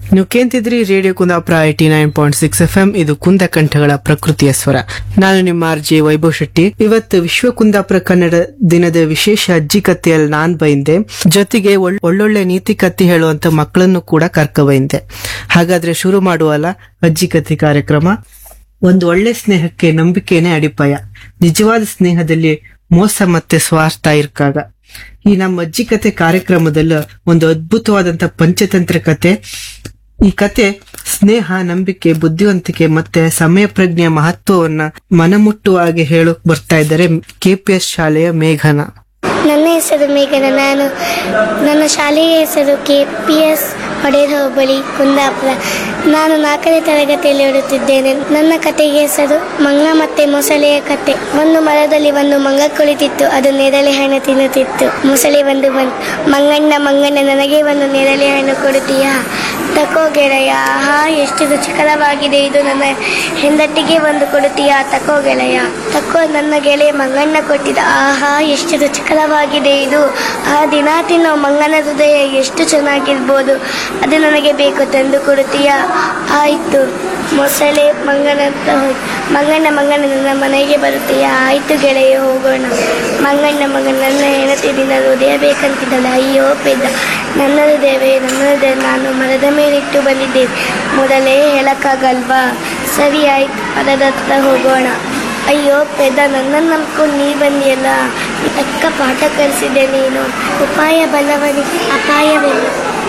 ನೀವು ಕೇಂತಿದ್ರಿ radio Kundapura eighty nine point six F M ಇದು ಕುಂದ ಕಂಠಗಳ ಪ್ರಕೃತಿಯ ಸ್ವರ ನಾನು ನಿಮ್ಮ ಆರ್ ಜೆ ವೈಭವ್ ಶೆಟ್ಟಿ ಇವತ್ತು ವಿಶ್ವ ಕುಂದಾಪುರ ಕನ್ನಡ ದಿನದ ವಿಶೇಷ ಅಜ್ಜಿ ಕಥೆಯಲ್ಲಿ ನಾನ್ ಬೈಂದೆ ಜೊತೆಗೆ ಒಳ್- ಒಳ್ಳೊಳ್ಳೆ ನೀತಿ ಕಥೆ ಹೇಳುವಂತ ಮಕ್ಕಳನ್ನು ಕೂಡ ಕರ್ಕ ಬೈಂದೆ ಹಾಗಾದ್ರೆ ಶುರು ಮಾಡುವಲ್ಲ ಅಜ್ಜಿ ಕಥೆ ಕಾರ್ಯಕ್ರಮ ಒಂದು ಒಳ್ಳೆ ಸ್ನೇಹಕ್ಕೆ ನಂಬಿಕೆನೇ ಅಡಿಪಾಯ ನಿಜವಾದ ಸ್ನೇಹದಲ್ಲಿ ಮೋಸ ಮತ್ತೆ ಸ್ವಾರ್ಥ ಇರ್ಕಾಗ ಈ ನಮ್ಮ ಅಜ್ಜಿ ಕತೆ ಕಾರ್ಯಕ್ರಮದಲ್ಲಿ ಒಂದು ಅದ್ಭುತವಾದಂತ ಪಂಚತಂತ್ರ ಕತೆ ಈ ಕತೆ ಸ್ನೇಹ ನಂಬಿಕೆ ಬುದ್ಧಿವಂತಿಕೆ ಮತ್ತೆ ಸಮಯ ಪ್ರಜ್ಞೆಯ ಮಹತ್ವವನ್ನ ಮನಮುಟ್ಟುವ ಹಾಗೆ ಹೇಳಕ್ ಬರ್ತಾ ಇದ್ದಾರೆ ಕೆಪಿಎಸ್ ಶಾಲೆಯ ಮೇಘನ ನನ್ನ ಹೆಸರು ಮೇಘನ ನಾನು ನನ್ನ ಶಾಲೆಯ ಹೆಸರು ಕೆ ಪಿ ಎಸ್ ಒಡೆಯರ್ ಹೋಬಳಿ ಕುಂದಾಪುರ ನಾನು ನಾಲ್ಕನೇ ತರಗತಿಯಲ್ಲಿ ಓದುತ್ತಿದ್ದೇನೆ ನನ್ನ ಕತೆಗೆ ಹೆಸರು ಮಂಗ ಮತ್ತೆ ಮೊಸಳೆಯ ಕತೆ ಒಂದು ಮರದಲ್ಲಿ ಒಂದು ಮಂಗ ಕುಳಿತಿತ್ತು ಅದು ನೇರಳೆ ಹಣ್ಣು ತಿನ್ನುತ್ತಿತ್ತು ಮೊಸಳೆ ಒಂದು ಬಂತು ಮಂಗಣ್ಣ ಮಂಗಣ್ಣ ನನಗೆ ಒಂದು ನೇರಳೆ ಹಣ್ಣು ಕೊಡುತ್ತೀಯಾ ತಕೋ ಗೆಳೆಯ ಆಹಾ ಎಷ್ಟು ರುಚಿಕರವಾಗಿದೆ ಇದು ನನ್ನ ಹೆಂಡತಿಗೆ ಒಂದು ಕೊಡುತ್ತೀಯಾ ತಕೋ ಗೆಳೆಯ ತಕೋ ನನ್ನ ಗೆಳೆಯ ಮಂಗಣ್ಣ ಕೊಟ್ಟಿದ ಆಹಾ ಎಷ್ಟು ರುಚಿಕರವಾಗಿದೆ ಇದು ಆ ದಿನ ತಿನ್ನೋ ಮಂಗನ ಹೃದಯ ಎಷ್ಟು ಚೆನ್ನಾಗಿರ್ಬೋದು ಅದು ನನಗೆ ಬೇಕು ತಂದು ಕೊಡುತ್ತೀಯಾ ಆಯ್ತು ಮೊಸಳೆ ಮಂಗನ ಹತ್ರ ಹೋಗಿ ಮಂಗಣ್ಣ ಮಂಗಣ್ಣ ನನ್ನ ಮನೆಗೆ ಬರುತ್ತೀಯಾ ಆಯ್ತು ಗೆಳೆಯ ಹೋಗೋಣ ಮಂಗಣ್ಣ ಮಗನ ನನ್ನ ಹೆಣತಿ ದಿನ ಹೃದಯ ಬೇಕಂತಿದ್ದಲ್ಲ ಅಯ್ಯೋ ಪೆದ್ದ ನನ್ನ ಹೃದಯವೇ ನನ್ನ ಹೃದಯ ನಾನು ಮರದ ಮೇಲಿಟ್ಟು ಬಂದಿದ್ದೇನೆ ಮೊದಲೇ ಹೇಳಕ್ಕಾಗಲ್ವಾ ಸರಿ ಆಯ್ತು ಮರದ ಹತ್ರ ಹೋಗೋಣ ಅಯ್ಯೋ ಪೆದ್ದ ನನ್ನನ್ನು ನಂಬ್ಕೊಂಡು ನೀ ಬಂದಿಯಲ್ಲ ತಕ್ಕ ಪಾಠ ಕಲಿಸಿದೆ ನೀನು ಉಪಾಯ ಬಲ್ಲವನಿಗೆ ಅಪಾಯವಿಲ್ಲ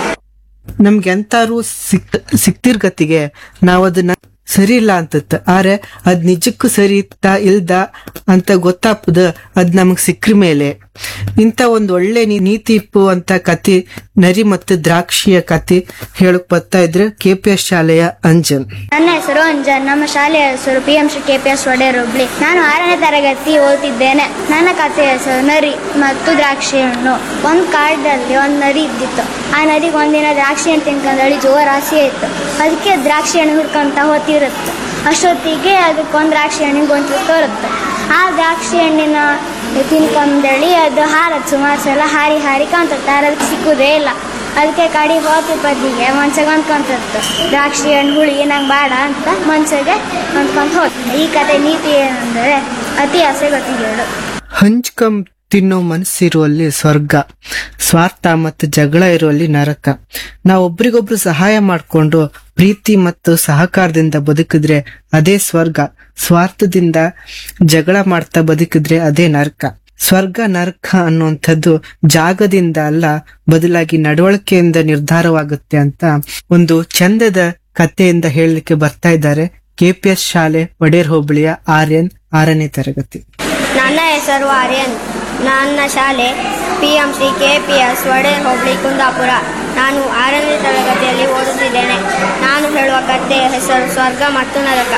ನಮ್ಗೆ ಎಂತಾರು ಸಿಕ್ ಸಿಕ್ತಿರ್ಗತಿಗೆ ನಾವ್ ಅದನ್ನ ಸರಿ ಇಲ್ಲ ಅಂತತ್ತ ಆದ್ರೆ ಅದ್ ನಿಜಕ್ಕೂ ಸರಿ ಇತ್ತ ಇಲ್ದ ಅಂತ ಗೊತ್ತಾಪದ ಅದ್ ನಮಗ್ ಸಿಕ್ಕ್ರ ಮೇಲೆ ಇಂತ ಒಂದ್ ಒಳ್ಳೆ ನೀ- ನೀತಿ ಇಪ್ಪುವಂತ ಕತೆ ನರಿ ಮತ್ತು ದ್ರಾಕ್ಷಿಯ ಕತೆ ಹೇಳಕ್ ಬರ್ತಾ ಇದ್ರೆ ಕೆಪಿಎಸ್ ಶಾಲೆಯ ಅಂಜನ್ ನನ್ನ ಹೆಸರು ಅಂಜನ್ ನಮ್ಮ ಶಾಲೆಯ ಹೆಸರು P M Shri K P S Odeyar ಹುಬ್ಳಿ ನಾನು ಆರನೇ ತರಗತಿ ಓದ್ತಿದ್ದೇನೆ ನನ್ನ ಕಥೆಯ ಹೆಸರು ನರಿ ಮತ್ತು ದ್ರಾಕ್ಷಿ ಹಣ್ಣು ಒಂದು ಕಾಡಲ್ಲಿ ಒಂದು ನರಿ ಇದ್ದಿತ್ತು ಆ ನರಿಗೆ ಒಂದಿನ ದ್ರಾಕ್ಷಿ ಹಣ್ಣು ತಿನ್ಕೊಂಡಳಿ ಜೋರ ಆಸೆ ಇತ್ತು ಅದಕ್ಕೆ ದ್ರಾಕ್ಷಿ ಹಣ್ಣು ಹುಡ್ಕೊಂತ ಹೋತಿರುತ್ತೆ ಅಷ್ಟೊತ್ತಿಗೆ ಅದಕ್ಕೊಂದು ದ್ರಾಕ್ಷಿ ಹಣ್ಣಿಗೆ ಗೊಂಚಲು ತೋರುತ್ತೆ ಆ ದ್ರಾಕ್ಷಿ ಹಣ್ಣಿನ ತಿನ್ಕೊಂಡಳಿ ಅದು ಹಾರತ್ ಸುಮಾರು ಸಲ ಹಾರಿ ಹಾರಿ ಕಾಣ್ತತ್ತೆ ಆದ್ರೆ ಅದಕ್ಕೆ ಸಿಕ್ಕುದೇ ಇಲ್ಲ ಅದಕ್ಕೆ ಕಡಿ ಹೋಗಿ ಬದಿಗೆ ಮನ್ಸಿಗೆ ಹೊಂದ್ಕೊಂತಿತ್ತು ದ್ರಾಕ್ಷಿ ಹಣ್ಣು ಹುಳಿ ನಂಗೆ ಬೇಡ ಅಂತ ಮನ್ಸಿಗೆ ಹೊಂದ್ಕೊಂತ ಹೋದ್ ಈ ಕತೆ ನೀತಿ ಏನಂದರೆ ಅತಿ ಆಸೆ ಗೊತ್ತಿಗೆಳು ಹಂಚ್ಕಂ ತಿನ್ನೋ ಮನಸ್ಸಿರುವಲ್ಲಿ ಸ್ವರ್ಗ ಸ್ವಾರ್ಥ ಮತ್ತು ಜಗಳ ಇರುವಲ್ಲಿ ನರಕ ನಾವು ಒಬ್ರಿಗೊಬ್ರು ಸಹಾಯ ಮಾಡ್ಕೊಂಡು ಪ್ರೀತಿ ಮತ್ತು ಸಹಕಾರದಿಂದ ಬದುಕಿದ್ರೆ ಅದೇ ಸ್ವರ್ಗ ಸ್ವಾರ್ಥದಿಂದ ಜಗಳ ಮಾಡ್ತಾ ಬದುಕಿದ್ರೆ ಅದೇ ನರಕ ಸ್ವರ್ಗ ನರಕ ಅನ್ನುವಂಥದ್ದು ಜಾಗದಿಂದ ಅಲ್ಲ ಬದಲಾಗಿ ನಡವಳಿಕೆಯಿಂದ ನಿರ್ಧಾರವಾಗುತ್ತೆ ಅಂತ ಒಂದು ಚಂದದ ಕಥೆಯಿಂದ ಹೇಳಲಿಕ್ಕೆ ಬರ್ತಾ ಇದ್ದಾರೆ ಕೆಪಿಎಸ್ ಶಾಲೆ ಒಡೇರ್ ಹೋಬಳಿಯ ಆರ್ಯನ್ ಆರನೇ ತರಗತಿ ನನ್ನ ಹೆಸರು ಆರ್ಯನ್ ನನ್ನ ಶಾಲೆ P M C K P S Odeyar ಹೋಬಳಿ ಕುಂದಾಪುರ ನಾನು ಆರನೇ ತರಗತಿಯಲ್ಲಿ ಓದುತ್ತಿದ್ದೇನೆ ನಾನು ಹೇಳುವ ಕಥೆಯ ಹೆಸರು ಸ್ವರ್ಗ ಮತ್ತು ನರಕ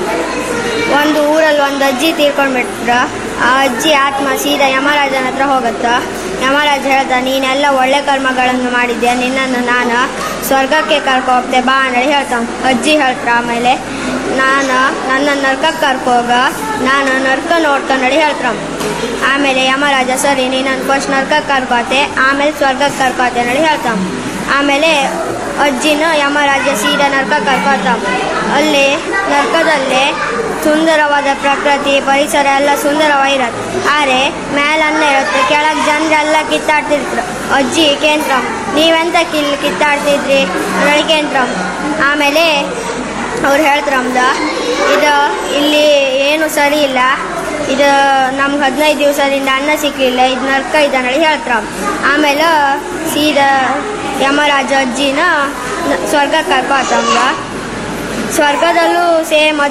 ಒಂದು ಊರಲ್ಲಿ ಒಂದು ಅಜ್ಜಿ ತೀರ್ಕೊಂಡ್ಬಿಟ್ರ ಆ ಅಜ್ಜಿ ಆತ್ಮ ಸೀದಾ ಯಮರಾಜನ ಹತ್ರ ಹೋಗುತ್ತ ಯಮರಾಜ ಹೇಳ್ದ ನೀನೆಲ್ಲ ಒಳ್ಳೆ ಕರ್ಮಗಳನ್ನು ಮಾಡಿದ್ಯಾ ನಿನ್ನನ್ನು ನಾನು ಸ್ವರ್ಗಕ್ಕೆ ಕರ್ಕೊ ಹೋಗ್ತೆ ಬಾ ಅಂತೇಳಿ ಹೇಳ್ತಾನೆ ಅಜ್ಜಿ ಹೇಳ್ತಾರ ಆಮೇಲೆ ನಾನು ನನ್ನ ನರ್ಕಕ್ಕೆ ಕರ್ಕೋಗ ನಾನು ನರ್ಕ ನೋಡ್ಕೊಂಡೇಳಿ ಹೇಳ್ತಾರ ಆಮೇಲೆ ಯಮರಾಜ ಸರಿ ನೀನನ್ನು ಫಸ್ಟ್ ನರ್ಕಕ್ಕೆ ಕರ್ಕೋತೆ ಆಮೇಲೆ ಸ್ವರ್ಗಕ್ಕೆ ಕರ್ಕೋತೆ ಅಂತೇಳಿ ಹೇಳ್ತಾನ ಆಮೇಲೆ ಅಜ್ಜಿನ ಯಮರಾಜ ಸೀದಾ ನರ್ಕಕ್ಕೆ ಕರ್ಕೋತಾವ ಅಲ್ಲಿ ನರ್ಕದಲ್ಲಿ ಸುಂದರವಾದ ಪ್ರಕೃತಿ ಪರಿಸರ ಎಲ್ಲ ಸುಂದರವಾಗಿರತ್ತೆ ಆದರೆ ಮೇಲನ್ನ ಇರುತ್ತೆ ಕೆಳಗೆ ಜನರೆಲ್ಲ ಕಿತ್ತಾಡ್ತಿರ್ತಾರೆ ಅಜ್ಜಿ ಕೇಂದ್ರ ನೀವೆಂತ ಕಿಲ್ ಕಿತ್ತಾಡ್ತಿದ್ರಿ ನೋಡಿ ಕೇಂದ್ರ ಆಮೇಲೆ ಅವ್ರು ಹೇಳ್ತಾರಮ್ದ ಇದು ಇಲ್ಲಿ ಏನು ಸರಿ ಇಲ್ಲ ಇದು ನಮ್ಗೆ ಹದಿನೈದು ದಿವಸದಿಂದ ಅನ್ನ ಸಿಕ್ಕಲಿಲ್ಲ ಇದು ನರ್ಕ ಇದೆ ಹೇಳಿ ಹೇಳ್ತಾರ ಆಮೇಲೆ ಸೀದಾ ಯಮರಾಜ ಅಜ್ಜಿನ ನ- ಸ್ವರ್ಗಕ್ಕೆ ಕರ್ಕೋತಮ್ದ ಸ್ವರ್ಗದಲ್ಲೂ ಸೇಮ್